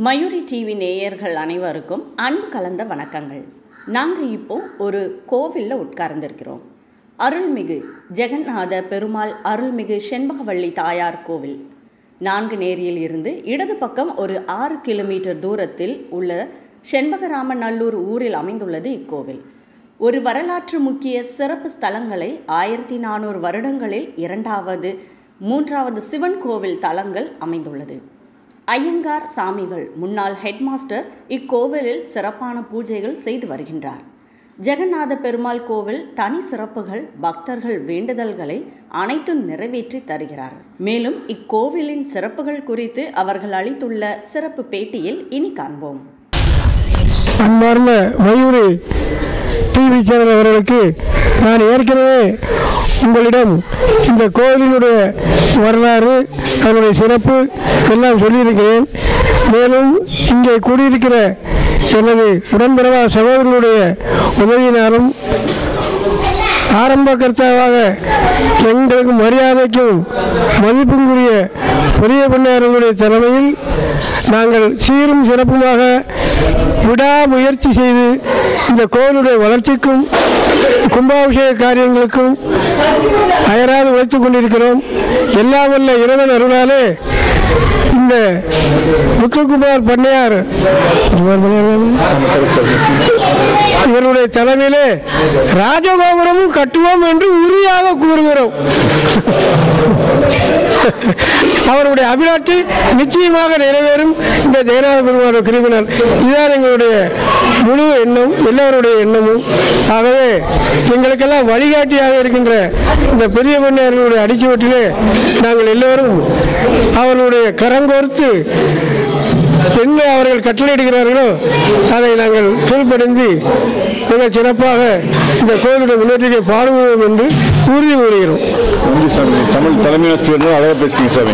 Mayuri TV நேயர்கள் அனைவருக்கும் அன்பு கலந்த வணக்கங்கள் நாங்கள் இப்போ ஒரு கோவிலில் உட்கார்ந்திருக்கிறோம் அருள்மிகு ஜெகநாத பெருமாள் அருள்மிகு செண்பகவள்ளி தாயார் கோவில் நான்கு நேரியில் இருந்து இடது பக்கம் ஒரு ஆறு கிலோமீட்டர் தூரத்தில் உள்ள செண்பகராமநல்லூர் ஊரில் அமைந்துள்ளது இக்கோவில் ஒரு வரலாற்று முக்கிய சிறப்பு ஸ்தலங்களை ஆயிரத்தி நானூறு வருடங்களில் இரண்டாவது மூன்றாவது சிவன் கோவில் தலங்கள் அமைந்துள்ளது ஐயங்கார் சாமிகள் முன்னாள் ஹெட்மாஸ்டர் இக்கோவிலில் சிறப்பான பூஜைகள் செய்து வருகின்றார் ஜெகநாத பெருமாள் கோவில் தனி சிறப்புகள் பக்தர்கள் வேண்டுதல்களை அனைத்தும் நிறைவேற்றி தருகிறார் மேலும் இக்கோவிலின் சிறப்புகள் குறித்து அவர்கள் அளித்துள்ள சிறப்பு பேட்டியில் இனி காண்போம் அன்பார்ந்த மயூரி டிவி சேனல் அவர்களுக்கு நான் ஏற்கனவே உங்களிடம் இந்த கோவிலினுடைய வரலாறு அதனுடைய சிறப்பு எல்லாம் சொல்லியிருக்கிறேன் மேலும் இங்கே கூடியிருக்கிற எனது உடன்பிறவா சகோதரர்களுடைய உதவியினாலும் ஆரம்ப கர்த்தாவாக எங்களுக்கு மரியாதைக்கும் மதிப்புக்குரிய பெரிய பண்ணாரர்களுடைய தலைமையில் நாங்கள் சீரும் சிறப்புமாக விடாமுயற்சி செய்து இந்த கோவிலுடைய வளர்ச்சிக்கும் கும்பாபிஷேக காரியங்களுக்கும் அயராது உழைத்துக் கொண்டிருக்கிறோம் எல்லாம் வல்ல இறைவன் அருளாலே இந்த முத்துக்குமார் பண்ணையார் இவருடைய தலைமையிலே ராஜகோபுரமும் கட்டுவோம் என்று உறுதியாக கூறுகிறோம் அவருடைய அபிலாட்சி நிச்சயமாக நிறைவேறும் இந்த ஜெகநாத பெருமாள் கிருமினால் இதுதான் எங்களுடைய முழு எண்ணம் எல்லோருடைய எண்ணமும் ஆகவே எங்களுக்கெல்லாம் வழிகாட்டியாக இருக்கின்ற இந்த பெரிய மன்னர்களுடைய அடிச்சுவட்டிலே நாங்கள் எல்லோரும் அவர்களுடைய கரங்கோர்த்து என்ன அவர்கள் கட்டளையிடுகிறார்களோ அதை நாங்கள் கீழ்ப்படைந்து மிக சிறப்பாக இந்த கோவிலுடைய முன்னேற்றத்தை பாடுவோம் என்று உறுதி கூறுகிறோம் நன்றி சாமி தமிழ் தலைமை ஆசிரியர் அழகாக பேசுங்க சாமி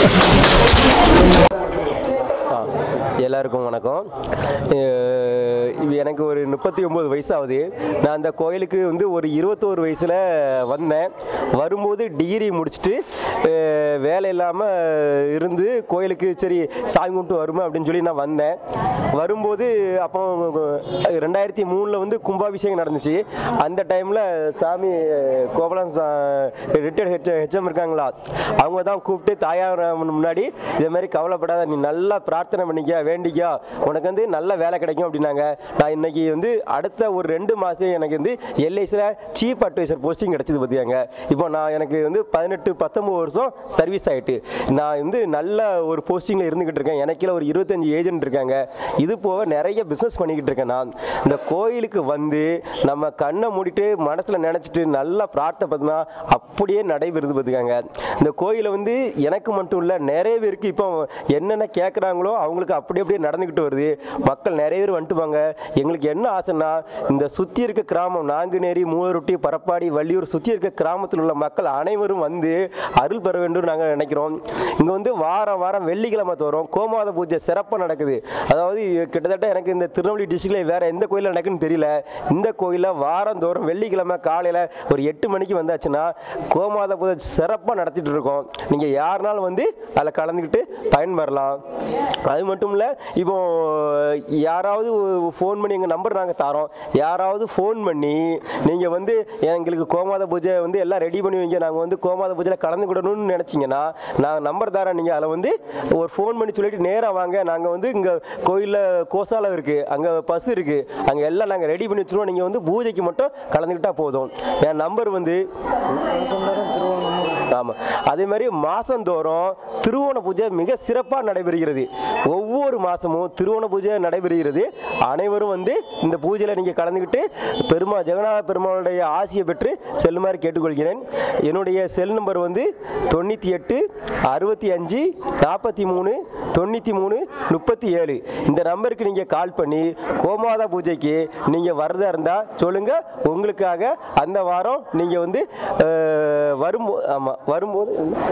ஆ எல்லாருக்கும் வணக்கம் அஹ் இது எனக்கு ஒரு முப்பத்தி ஒம்பது வயசு ஆகுது நான் அந்த கோயிலுக்கு வந்து ஒரு இருபத்தோரு வயசில் வந்தேன் வரும்போது டிகிரி முடிச்சுட்டு அஹ் வேலை இல்லாமல் இருந்து கோயிலுக்கு சரி சாமி கும்பிட்டு வருமே அப்படின்னு சொல்லி நான் வந்தேன் வரும்போது அப்போ ரெண்டாயிரத்தி மூணில் வந்து கும்பாபிஷேகம் நடந்துச்சு அந்த டைமில் சாமி கோவலம் ரிட்டையர்ட் ஹெச் ஹெச்எம் இருக்காங்களா அவங்க தான் கூப்பிட்டு தாயார் முன்னாடி இதே மாதிரி கவலைப்படாத நீ நல்லா பிரார்த்தனை பண்ணிக்க வேண்டிக்கோ உனக்கு வந்து நல்ல வேலை கிடைக்கும் அப்படின்னாங்க நான் இன்னைக்கு வந்து அடுத்த ஒரு ரெண்டு மாதம் எனக்கு வந்து எல்ஐசியில் சீப் அட்வைசர் போஸ்டிங் கிடைச்சது பார்த்தியாங்க இப்போ நான் எனக்கு வந்து பதினெட்டு பத்தொம்பது வருஷம் சர்வீஸ் ஆகிட்டு நான் வந்து நல்ல ஒரு போஸ்டிங்கில் இருந்துக்கிட்டு இருக்கேன் எனக்குல ஒரு இருபத்தஞ்சி ஏஜென்ட் இருக்காங்க இது போக நிறைய பிஸ்னஸ் பண்ணிக்கிட்டு இருக்கேன் நான் இந்த கோயிலுக்கு வந்து நம்ம கண்ணை மூடிட்டு மனசில் நினச்சிட்டு நல்லா பிரார்த்தனை பார்த்தோன்னா அப்படியே நடைபெறுது பார்த்துக்காங்க இந்த கோயிலை வந்து எனக்கு மட்டும் இல்லை நிறைய பேருக்கு இப்போ என்னென்ன கேட்குறாங்களோ அவங்களுக்கு அப்படி அப்படியே நடந்துக்கிட்டு வருது மக்கள் நிறைய பேர் வந்துட்டுவாங்க எங்களுக்கு என்ன ஆசைன்னா இந்த சுற்றி இருக்க கிராமம் நாங்குநேரி மூலரொட்டி பரப்பாடி வள்ளியூர் சுற்றி இருக்க கிராமத்தில் உள்ள மக்கள் அனைவரும் வந்து அருள் பெற வேண்டும் நாங்கள் நினைக்கிறோம் இங்கே வந்து வாரம் வாரம் வெள்ளிக்கிழமை தோறும் கோமாத பூஜை சிறப்பாக நடக்குது அதாவது கிட்டத்தட்ட எனக்கு இந்த திருநெல்வேலி டிஸ்ட்ரிக்டில் வேறு எந்த கோயிலில் நடக்குன்னு தெரியல இந்த கோயிலில் வாரந்தோறும் வெள்ளிக்கிழமை காலையில் ஒரு எட்டு மணிக்கு வந்தாச்சுன்னா கோமாத பூஜை சிறப்பாக நடத்திட்டு இருக்கோம் நீங்கள் யாருனாலும் வந்து அதில் கலந்துக்கிட்டு பயன்பெறலாம் அது மட்டும் இல்லை இப்போ யாராவது ஃபோன் பண்ணி எங்கள் நம்பர் நாங்கள் தரோம் யாராவது ஃபோன் பண்ணி நீங்கள் வந்து எங்களுக்கு கோமாத பூஜை வந்து எல்லாம் ரெடி பண்ணி வைங்க நாங்கள் வந்து கோமாத பூஜையில் கலந்துக்கிடணும்னு நினச்சிங்கன்னா நான் நம்பர் தரேன் நீங்கள் அதில் வந்து ஒரு ஃபோன் பண்ணி சொல்லிட்டு நேராக வாங்க நாங்கள் வந்து இங்கே கோயிலில் கோசாலம் இருக்குது அங்கே பஸ் இருக்குது அங்கே எல்லாம் நாங்கள் ரெடி பண்ணி வச்சுருவோம் நீங்கள் வந்து பூஜைக்கு மட்டும் கலந்துக்கிட்டா போதும் என் நம்பர் வந்து ஆமாம் அதே மாதிரி மாதந்தோறும் திருவோண பூஜை மிக சிறப்பாக நடைபெறுகிறது ஒவ்வொரு மாதமும் திருவோண பூஜை நடைபெறுகிறது அனைவரும் வந்து இந்த பூஜையில் நீங்கள் கலந்துக்கிட்டு பெருமா ஜெகநாத பெருமாளுடைய ஆசியை பெற்று செல்லுமாறு கேட்டுக்கொள்கிறேன் என்னுடைய செல் நம்பர் வந்து தொண்ணூற்றி எட்டு அறுபத்தி அஞ்சு நாற்பத்தி மூணு தொண்ணூற்றி மூணு முப்பத்தி ஏழு இந்த நம்பருக்கு நீங்கள் கால் பண்ணி கோமாதா பூஜைக்கு நீங்கள் வரதா இருந்தால் சொல்லுங்கள் உங்களுக்காக அந்த வாரம் நீங்கள் வந்து அஹ், வரும்போ ஆமாம் வரும்போது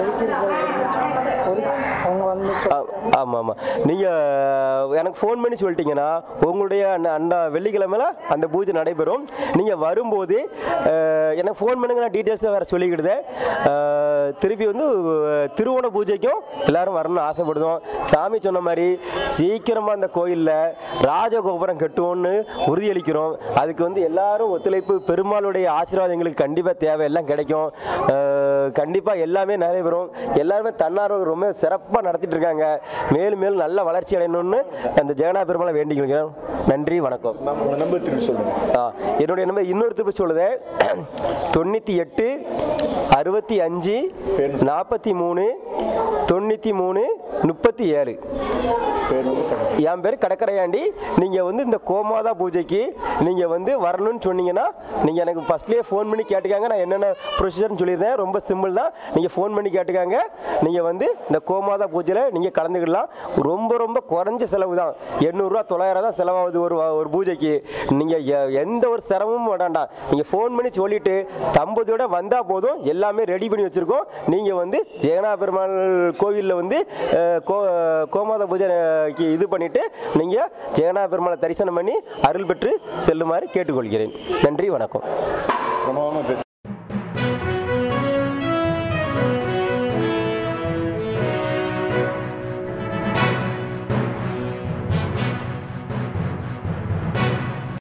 ஆமாம் ஆமாம் நீங்கள் எனக்கு ஃபோன் பண்ணி சொல்லிட்டீங்கன்னா உங்களுடைய அந்த அந்த வெள்ளிக்கிழமையில் அந்த பூஜை நடைபெறும் நீங்கள் வரும்போது அஹ், எனக்கு ஃபோன் பண்ணுங்க நான் டீட்டெயில்ஸை வேறு சொல்லிக்கிடுதேன் அஹ், திருப்பி வந்து அஹ், திருவோண பூஜைக்கும் எல்லாரும் வரணும்னு ஆசைப்படுதோம் சாமி சொன்ன மாதிரி சீக்கிரமாக அந்த கோயிலில் ராஜகோபுரம் கட்டுவோம்னு உறுதியளிக்கிறோம் அதுக்கு வந்து எல்லாரும் ஒத்துழைப்பு பெருமாளுடைய ஆசீர்வாதம் எங்களுக்கு கண்டிப்பாக தேவை எல்லாம் கிடைக்கும் கண்டிப்பாக எல்லாமே நடைபெறும் எல்லாருமே தன்னார்வம் ரொம்ப சிறப்பாக நடத்திட்டு இருக்காங்க மேலும் மேலும் நல்ல வளர்ச்சி அடையணும்னு அந்த ஜெகநாத பெருமாளை வேண்டிக்கிறோம் நன்றி வணக்கம் உங்கள் நம்பர் திரும்பி சொல்லுங்கள் ஆ, என்னுடைய நம்பர் இன்னொரு திருப்பி சொல்லுது தொண்ணூற்றி எட்டு அறுபத்தி அஞ்சு நாற்பத்தி மூணு தொண்ணூற்றி மூணு முப்பத்தி ஏழு பேர் வந்து கடை என் பேர் கடற்கரையாண்டி நீங்கள் வந்து இந்த கோமாதா பூஜைக்கு நீங்கள் வந்து வரணும்னு சொன்னீங்கன்னா நீங்கள் எனக்கு ஃபஸ்ட்லேயே ஃபோன் பண்ணி கேட்டுக்காங்க நான் என்னென்ன ப்ரொசீஜர்னு சொல்லியிருந்தேன் ரொம்ப சிம்பிள் தான் நீங்கள் ஃபோன் பண்ணி கேட்டுக்காங்க நீங்கள் வந்து இந்த கோமாதா பூஜையில் நீங்கள் கலந்துக்கிடலாம் ரொம்ப ரொம்ப குறைஞ்ச செலவு தான் எண்ணூறுரூவா தொள்ளாயிரம் தான் செலவாகுது ஒரு வா- ஒரு பூஜைக்கு நீங்கள் எந்த ஒரு சிரமமும் வேண்டாம் நீங்கள் ஃபோன் பண்ணி சொல்லிவிட்டு தம்பதியோட வந்தால் போதும் எல்லாமே ரெடி பண்ணி வச்சுருக்கோம் நீங்கள் வந்து ஜெகநாத பெருமாள் கோவிலில் வந்து அஹ், கோ கோமாதா பூஜைக்கு இது பண்ணிவிட்டு நீங்கள் ஜெகநாத பெருமாளை தரிசனம் பண்ணி அருள் பெற்று செல்லுமாறு கேட்டுக்கொள்கிறேன் நன்றி வணக்கம் பிரமாதமாக பேச